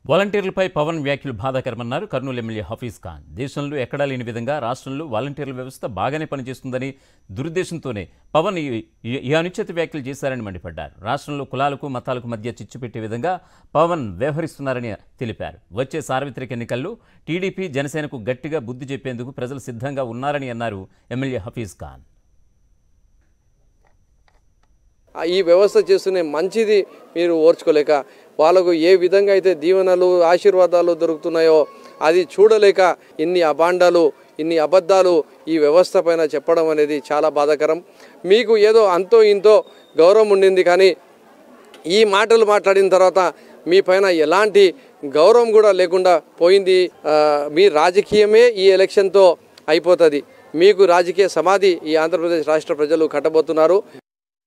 వాలంటీర్లపై పవన్ వ్యాఖ్యలు బాధాకరమన్నారు కర్నూలు ఎమ్మెల్యే హఫీజ్ ఖాన్ దేశంలో ఎక్కడా లేని విధంగా రాష్ట్రంలో వాలంటీర్ల వ్యవస్థ బాగానే పనిచేస్తుందని దురుద్దేశంతోనే పవన్ ఈ ఈ- ఈ అనుచిత వ్యాఖ్యలు చేశారని మండిపడ్డారు రాష్ట్రంలో కులాలకు మతాలకు మధ్య చిచ్చు పెట్టే విధంగా పవన్ వ్యవహరిస్తున్నారని తెలిపారు వచ్చే సార్వత్రిక ఎన్నికల్లో టీడీపీ జనసేనకు గట్టిగా బుద్ధి చెప్పేందుకు ప్రజలు సిద్ధంగా ఉన్నారని అన్నారు ఎమ్మెల్యే హఫీజ్ ఖాన్ ఆ ఈ వ్యవస్థ చేస్తూనే మంచిది మీరు ఓర్చుకోలేక వాళ్ళకు ఏ విధంగా అయితే దీవెనలు ఆశీర్వాదాలు దొరుకుతున్నాయో అది చూడలేక ఇన్ని అభాండాలు ఇన్ని అబద్ధాలు ఈ వ్యవస్థ పైన చెప్పడం అనేది చాలా బాధాకరం మీకు ఏదో అంతో ఇంతో గౌరవం ఉండింది కానీ ఈ మాటలు మాట్లాడిన తర్వాత మీ పైన ఎలాంటి గౌరవం కూడా లేకుండా పోయింది ఆ, మీ రాజకీయమే ఈ ఎలక్షన్తో అయిపోతుంది మీకు రాజకీయ సమాధి ఈ ఆంధ్రప్రదేశ్ రాష్ట్ర ప్రజలు కట్టబోతున్నారు